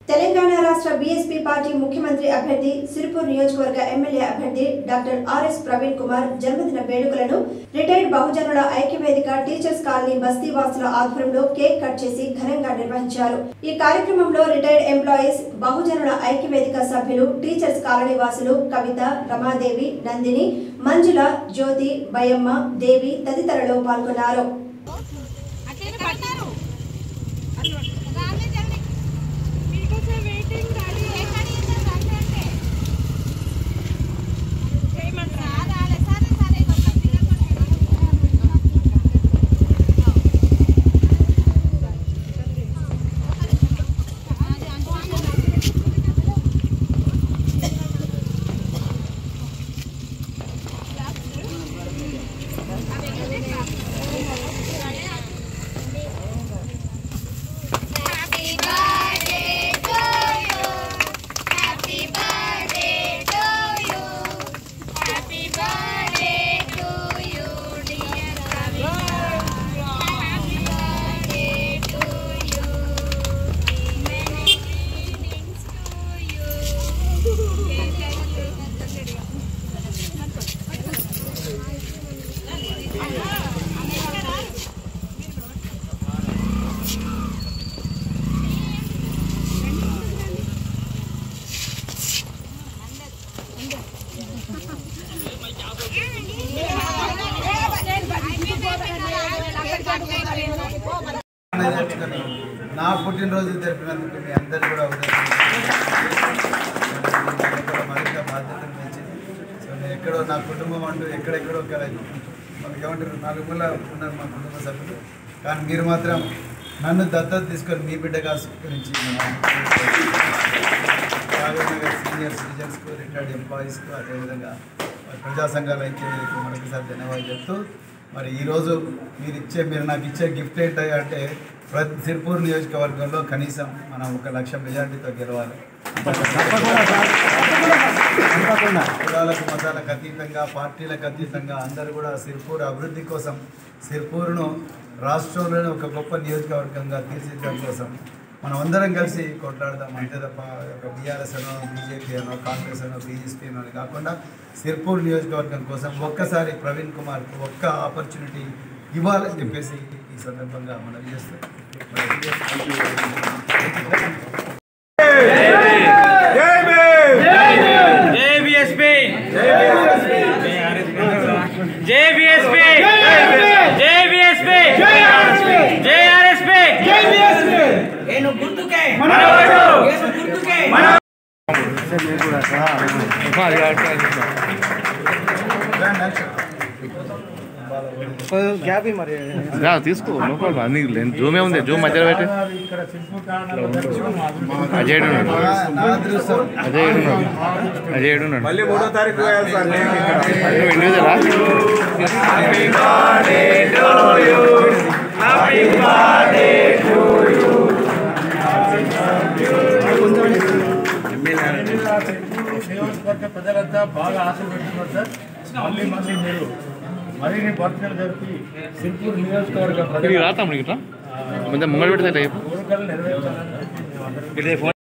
తెలంగాణ రాష్ట్ర BSP party ముఖ్యమంత్రి అభ్యర్థి సిరిపూర్ నియోజకవర్గ ఎమ్మెల్యే అభ్యర్థి డాక్టర్ ఆర్ఎస్ ప్రవీణ్ కుమార్ జన్మదిన వేడుకలను రిటైర్డ్ బహుజనుల ఐక్యవేదిక టీచర్స్ కాలనీ బస్తీ వాసుల ఆధ్వర్యంలో కేక్ కట్ చేసి ఘనంగా నిర్వహించారు ఈ కార్యక్రమంలో రిటైర్డ్ ఎంప్లాయీస్ బహుజనుల ఐక్యవేదిక సభ్యులు టీచర్స్ కాలనీ వాసులు కవిత రమాదేవి నందిని మంజుల జ్యోతి బయమ్మ దేవి తదితరులు పాల్గొన్నారు అట్లనే పట్టారు రాలే జల్ది మీకోసం వెయిటింగ్ రెడీ ఎక్కడి అంటే చేయమంటారా రాలే సరే సరే Happy birthday to you. Happy birthday to you. Happy birthday to you, dear Kavita. Happy birthday to you. Many greetings to you. నా పుట్టినరోజు జరిపినందుకు మీ అందరు కూడా ఉదయం మరింత బాధ్యతలు పెంచింది సో నేను ఎక్కడో నా కుటుంబం అంటూ ఎక్కడెక్కడో ఒక మనకి ఏమంటారు నలుగుల ఉన్నారు మా కుటుంబ సభ్యులు కానీ మీరు మాత్రం నన్ను దత్తత తీసుకొని మీ బిడ్డగా స్వీకరించి రాఘవనగర్ సీనియర్ సిటిజన్స్కు రిటైర్డ్ ఎంప్లాయీస్కు అదేవిధంగా మరి ప్రజా సంఘాల ఐక్యతకు మరొకసారి ధన్యవాదాలు చెప్తూ మరి ఈరోజు మీరు ఇచ్చే మీరు నాకు ఇచ్చే గిఫ్ట్ ఏంటంటే ప్రతి సిర్పూర్ నియోజకవర్గంలో కనీసం మనం ఒక లక్ష మెజార్టీతో గెలవాలి కులాలకు మతాలకు అతీతంగా పార్టీలకు అతీతంగా అందరూ కూడా సిర్పూర్ అభివృద్ధి కోసం సిర్పూర్ను రాష్ట్రంలోనే ఒక గొప్ప నియోజకవర్గంగా తీర్చిదిద్దడం కోసం మనం అందరం కలిసి కొట్లాడదాం అంతే తప్ప ఒక బీఆర్ఎస్ అనో బీజేపీ అనో కాంగ్రెస్ అనో బీఎస్పీ అనో అని కాకుండా సిర్పూర్ నియోజకవర్గం కోసం ఒక్కసారి ప్రవీణ్ కుమార్కి ఒక్క ఆపర్చునిటీ ఇవ్వాలని చెప్పేసి ఈ సందర్భంగా మనం చేస్తాం జేబీఎస్పీ జేబీఎస్పీ జేబీఎస్పీ జేఆర్ఎస్పీ ಏನು ಗುರ್ತುಕೆ మనవాడు ಏನು ಗುರ್ತುಕೆ రా, తీసుకో నో ప్రాబ్లం అన్ని జూమే ఉంది జూమ్ మధ్యలో పెట్టి అజయ్ ఉన్నాడు నా అదృష్టం అజయ్ ఉన్నాడు అజయ్ ఉన్నాడు మళ్ళీ మూడో తారీఖు పోయాలి సార్ నేను ఇక్కడ. నువ్వు ఇండివిజువలా నియోజకవర్గ ప్రజలంతా బాగా ఆశీర్వదిస్తున్నారు సార్ మళ్ళీ మళ్ళీ మీరు మరిన్ని బర్త్డేలు జరిపి సిర్పూర్ నియోజకవర్గ ఇది రాతాం ఇట్లా కొంచెం ముంగడు పెడితే కోరికలు నెరవేర్చాలని చెప్పి మేము అందరం